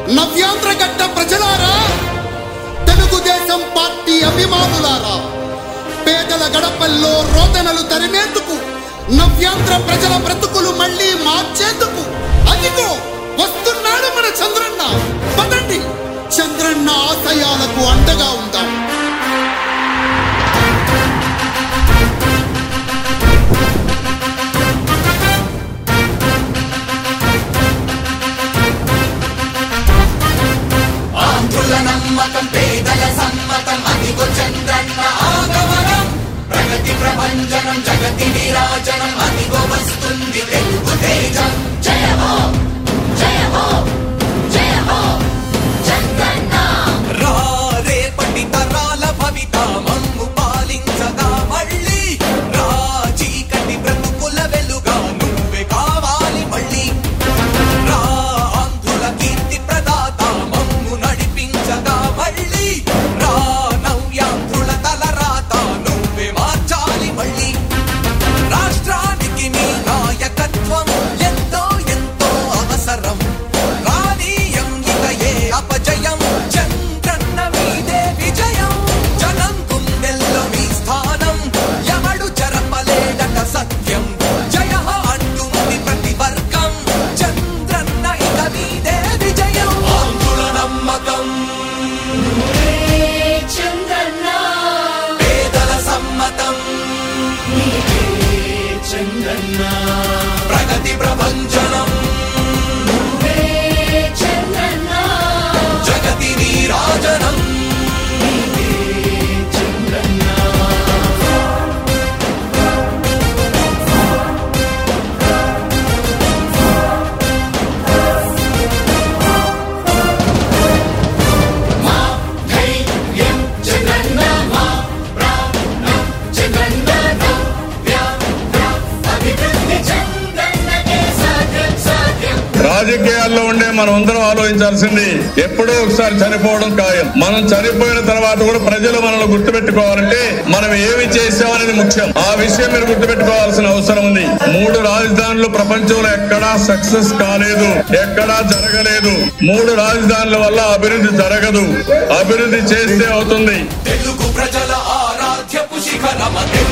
నవ్యాంధ్ర గడ్డ ప్రజలారా తెలుగుదేశం పార్టీ అభిమానులారా పేదల గడపల్లో రోదనలు తరిమేందుకు నవ్యాంధ్ర ప్రజల బ్రతుకులు మళ్ళీ మార్చేందుకు అదిగో వస్తున్నాడు మన చంద్రన్న పదండి చంద్రన్న ఆశయాలకు అండగా ఉందాం ఆంధ్రుల నమ్మకం పేదల సమ్మతం అదిగో చంద్రన్న ఆగమనం ప్రగతి ప్రభంజనం జగతి విరాజనం అదిగో వస్తుంది తెలుగు తేజం జయ హో జయ హో జయ హో చంద్రన్న రా రేపటి తరాల భవిత మమ్ము పాలించగా మళ్ళీ రా చీకటి బ్రతుకుల వెలుగా నువ్వే కావాలి మళ్ళీ రా ఆంధ్రుల కీర్తి ప్రదాత మమ్ము నడిపించగా మళ్ళీ రా నవ్యాంధ్రుల తలరాత నువ్వే మార్చాలి మళ్ళీ రాష్ట్రానికి మీ నాయకత్వం ఎంతో ఎంతో అవసరం రానీయం ఇక ఏ అపజయం చంద్రన్న మీదే విజయం జనం గుండెల్లో మీ స్థానం ఎవడు చెరపలేడట సత్యం జయ అంటుంది ప్రతి వర్గం చంద్రన్న ఇక మీదే విజయం ఆంధ్రుల నమ్మకం చంద్రన్న పేదల సమ్మతం చంద్రన్న ప్రగతి ప్రభంజనం చంద్రన్న జగతి నీరాజనం చంద్రన్న మా ధైర్యం చంద్రన్న మా ప్రాణం చంద్రన్న నవ్య అభివృద్ధి చంద్రన్నకే సాధ్యం సాధ్యం రాజకీయాల్లో ఉండే మనం అందరం ఆలోచించాల్సింది ఎప్పుడో ఒకసారి చనిపోవడం ఖాయం మనం చనిపోయిన తర్వాత కూడా ప్రజలు మనల్ని గుర్తుపెట్టుకోవాలంటే మనం ఏమి చేసామనేది ముఖ్యం ఆ విషయం మీరు గుర్తుపెట్టుకోవాల్సిన అవసరం ఉంది మూడు రాజధానులు ప్రపంచంలో ఎక్కడా సక్సెస్ కాలేదు ఎక్కడా జరగలేదు మూడు రాజధానుల వల్ల అభివృద్ధి జరగదు అభివృద్ధి చేస్తే అవుతుంది తెలుగు ప్రజల ఆరాధ్యపు శిఖరమ